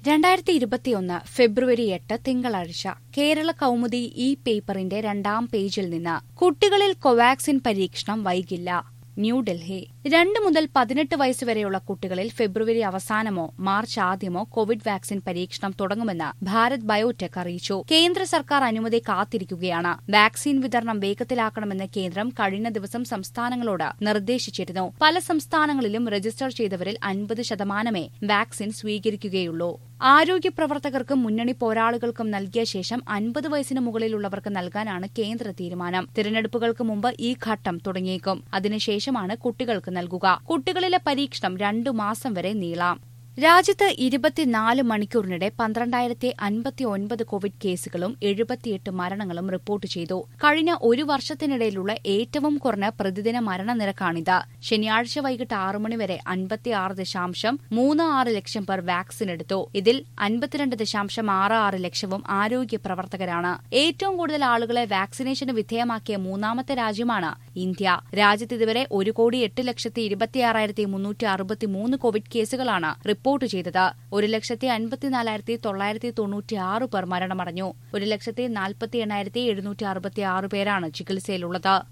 രണ്ടായിരത്തി ഇരുപത്തിയൊന്ന് ഫെബ്രുവരി എട്ട് തിങ്കളാഴ്ച കേരള കൗമുദി ഇ പേപ്പറിന്റെ രണ്ടാം പേജിൽ നിന്ന് കുട്ടികളിൽ കോവാക്സിൻ പരീക്ഷണം വൈകില്ല ന്യൂഡൽഹി രണ്ട് മുതൽ പതിനെട്ട് വയസ്സുവരെയുള്ള കുട്ടികളിൽ ഫെബ്രുവരി അവസാനമോ മാർച്ച് ആദ്യമോ കോവിഡ് വാക്സിൻ പരീക്ഷണം തുടങ്ങുമെന്ന് ഭാരത് ബയോടെക് അറിയിച്ചു കേന്ദ്ര സർക്കാർ അനുമതി കാത്തിരിക്കുകയാണ് വാക്സിൻ വിതരണം വേഗത്തിലാക്കണമെന്ന് കേന്ദ്രം കഴിഞ്ഞ ദിവസം സംസ്ഥാനങ്ങളോട് നിർദ്ദേശിച്ചിരുന്നു പല സംസ്ഥാനങ്ങളിലും രജിസ്റ്റർ ചെയ്തവരിൽ അൻപത് ശതമാനമേ വാക്സിൻ സ്വീകരിക്കുകയുള്ളൂ ആരോഗ്യ പ്രവർത്തകർക്കും മുന്നണി പോരാളികൾക്കും നൽകിയ ശേഷം അൻപത് വയസ്സിന് മുകളിലുള്ളവർക്ക് നൽകാനാണ് കേന്ദ്ര തീരുമാനം തിരഞ്ഞെടുപ്പുകൾക്ക് മുമ്പ് ഈ ഘട്ടം തുടങ്ങിയേക്കും അതിനുശേഷമാണ് കുട്ടികൾക്ക് നൽകുക കുട്ടികളിലെ പരീക്ഷണം രണ്ടു മാസം വരെ നീളാം രാജ്യത്ത് ഇരുപത്തിനാല് മണിക്കൂറിനിടെ പന്ത്രണ്ടായിരത്തി അൻപത്തി ഒൻപത് കോവിഡ് കേസുകളും എഴുപത്തിയെട്ട് മരണങ്ങളും റിപ്പോർട്ട് ചെയ്തു കഴിഞ്ഞ ഒരു വർഷത്തിനിടയിലുള്ള ഏറ്റവും കുറഞ്ഞ പ്രതിദിന മരണനിരക്കാണിത് ശനിയാഴ്ച വൈകിട്ട് ആറു മണിവരെ അൻപത്തിയാറ് ദശാംശം മൂന്ന് ആറ് ലക്ഷം പേർ വാക്സിൻ എടുത്തു ഇതിൽ അൻപത്തിരണ്ട് ദശാംശം ആറ് ആറ് ലക്ഷവും ആരോഗ്യ പ്രവർത്തകരാണ് ഏറ്റവും കൂടുതൽ ആളുകളെ വാക്സിനേഷന് വിധേയമാക്കിയ മൂന്നാമത്തെ രാജ്യമാണ് ഇന്ത്യ രാജ്യത്ത് ഇതുവരെ ഒരു കോടി എട്ട് ലക്ഷത്തി ഇരുപത്തിയാറായിരത്തി മുന്നൂറ്റി അറുപത്തിമൂന്ന് കോവിഡ് കേസുകളാണ് റിപ്പോർട്ട് ചെയ്തത് ഒരു ലക്ഷത്തി അൻപത്തിനാലായിരത്തി തൊള്ളായിരത്തി തൊണ്ണൂറ്റിയാറ് പേർ മരണമടഞ്ഞു ഒരു ലക്ഷത്തി നാൽപ്പത്തി എണ്ണായിരത്തി എഴുന്നൂറ്റി അറുപത്തിയാറ് പേരാണ് ചികിത്സയിലുള്ളത്